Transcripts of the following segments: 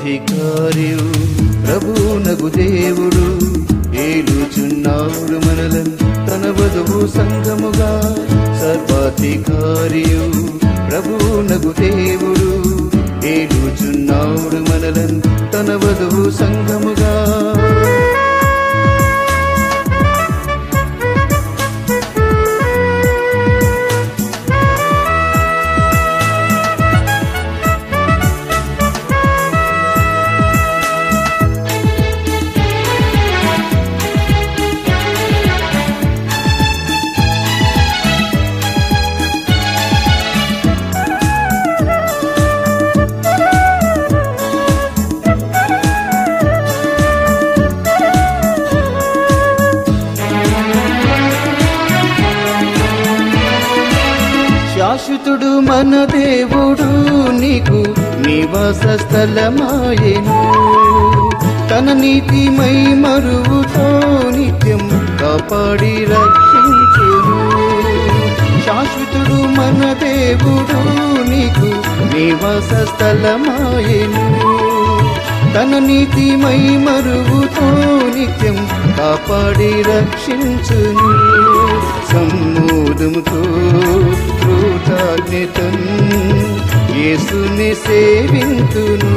సర్వాధికారియు ప్రభునగు దేవుడు ఏలుచున్నాడు మనలను తన వధువు సంగముగా సర్వాధికారియు ప్రభునగు దేవుడు ఏలుచున్నాడు మనలను తన వధువు సంగముగా శాశ్వతుడు మన దేవుడు నీకు నివాస స్థలమాయెను తన నీతిమై మరువుతో నిత్యం కాపాడి రక్షించును శాశ్వతుడు మన దేవుడు నీకు నివాస స్థలమాయెను తన నీతిమై మరువుతో నిత్యం కాపాడి రక్షించును సమ్మోదముతో కృతజ్ఞతన్ యేసుని సేవింతును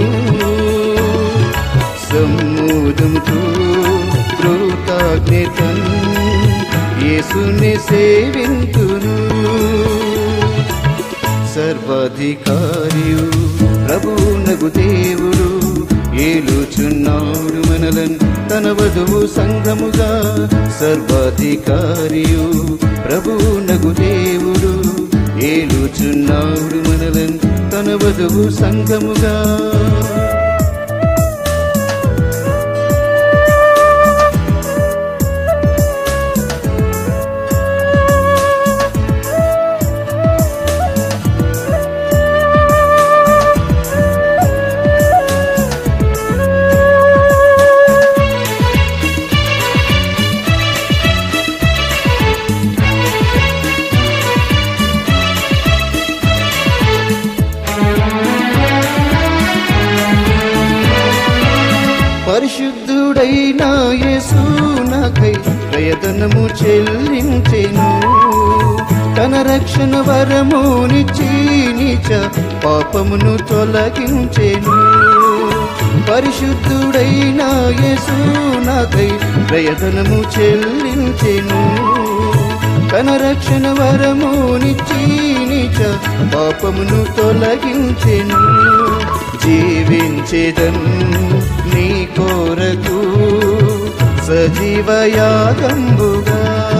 సమ్మోదముతో కృతజ్ఞతన్ యేసుని సేవింతును సర్వాధికారియు ప్రభునగు దేవుడు ఏలుచున్నాడు మనలను తన వధువు సంఘముగా సర్వాధికారియు ప్రభునగు దేవుడు ఏలుచున్నాడు మనలను తన వధువు సంఘముగా పరిశుద్ధుడైన యేసు నాకై ప్రయతనము చెల్లించెను తన రక్షణ వరమునిచ్చి నీచ పాపమును తొలగించెను పరిశుద్ధుడైన యేసు నాకై ప్రయతనము చెల్లించెను తన రక్షణ వరమునిచ్చి నీచ పాపమును తొలగించెను జీవించేదన్ నీ కోరకు సజీవయాగంబుగా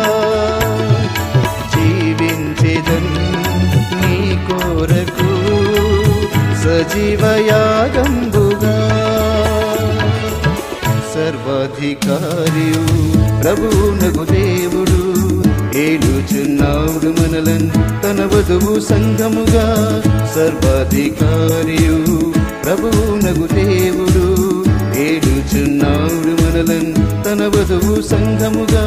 జీవించేదన్ నీ కోరకు సజీవయాగంబుగా సర్వాధికారియు ప్రభునగు దేవుడు ఏలుచున్నాడు మనలను తన వధువు సంఘముగా సర్వాధికారియు ప్రభునగు దేవుడు ఏలుచున్నాడు మనలను తన వధువు సంఘముగా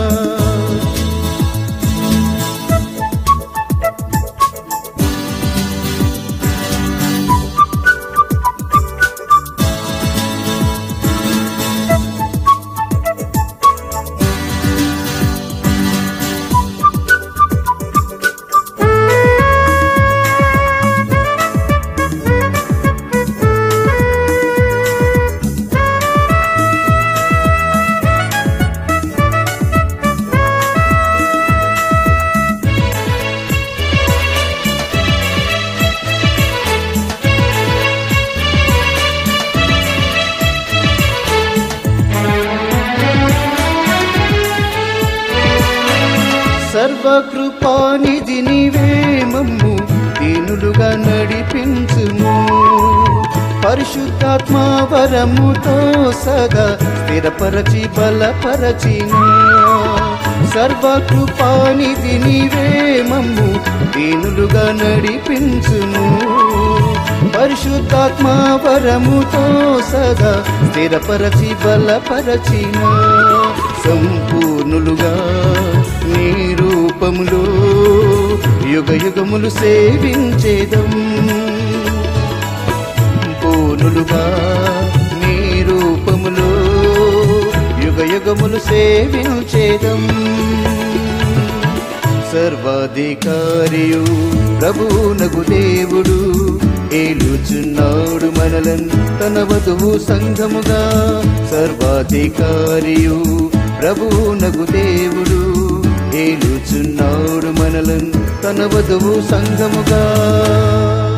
సర్వకృపానిధి నీవే మమ్ము దీనులుగా నడిపించుము పరిశుద్ధాత్మ వరముతో సదా స్థిరపరచి బలపరచిను సర్వకృపానిధి నీవే మమ్ము దీనులుగా నడిపించుము పరిశుద్ధాత్మ వరముతో సదా స్థిరపరచి బలపరచిన సంపూర్ణులుగా నీ రూపములో యుగ యుగములు సేవించేదం పూర్ణులుగా యుగములు సేవించేదం సర్వాధికారియు ప్రభువునగు దేవుడు ఏలుచున్నాడు మనలన్ తన వధువు సంఘముగా సర్వాధికారియు ప్రభువునగు దేవుడు ఏలుచున్నాడు మనలన్ తన వధువు సంఘముగా